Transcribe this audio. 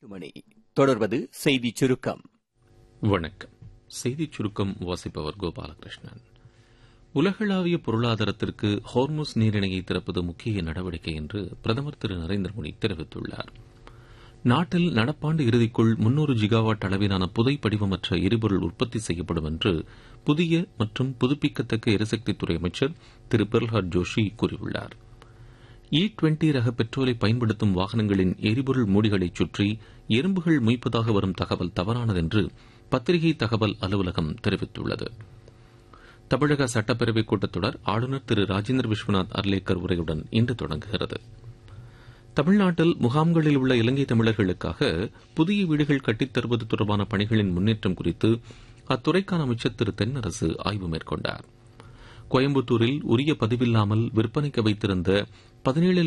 மணி தொடர்வது செய்திச் சுருக்கம் வணக்கம் செய்திச் சுருக்கம் வாசிப்பவர் கோபாலகிருஷ்ணன் உலகளாவிய பொருளாதாரத்திற்கு ஹார்முஸ் நீரிணையை திறப்பது முக்கிய நடவடிக்கை என்று பிரதமர் திரு நரேந்திர மோடி தெரிவித்துள்ளார் நாட்டில் நடப்பாண்டு இறுதிக்குள் முன்னூறு ஜிகாவாட் அளவிலான புதை படிவமற்ற எரிபொருள் உற்பத்தி செய்யப்படும் என்று புதிய மற்றும் புதுப்பிக்கத்தக்க எரிசக்தித்துறை அமைச்சர் திரு பிரல்ஹாத் ஜோஷி கூறியுள்ளார் இ டுவெண்டி ரக பெட்ரோலை பயன்படுத்தும் வாகனங்களின் எரிபொருள் மூடிகளைச் சுற்றி எறும்புகள் மொய்ப்பதாக வரும் தகவல் தவறானது என்று பத்திரிகை தகவல் அலுவலகம் தெரிவித்துள்ளது தமிழக சட்டப்பேரவைக் கூட்டத்தொடர் ஆளுநர் திரு ராஜேந்திர விஸ்வநாத் அர்லேக்கர் உரையுடன் இன்று தொடங்குகிறது தமிழ்நாட்டில் முகாம்களில் உள்ள இலங்கை தமிழர்களுக்காக புதிய வீடுகள் கட்டித் தருவது தொடர்பான பணிகளின் முன்னேற்றம் குறித்து அத்துறைக்கான அமைச்சர் திரு தென்னரசு ஆய்வு மேற்கொண்டார் கோயம்புத்தூரில் உரிய பதிவில்லாமல் விற்பனைக்கு வைத்திருந்த பதினேழு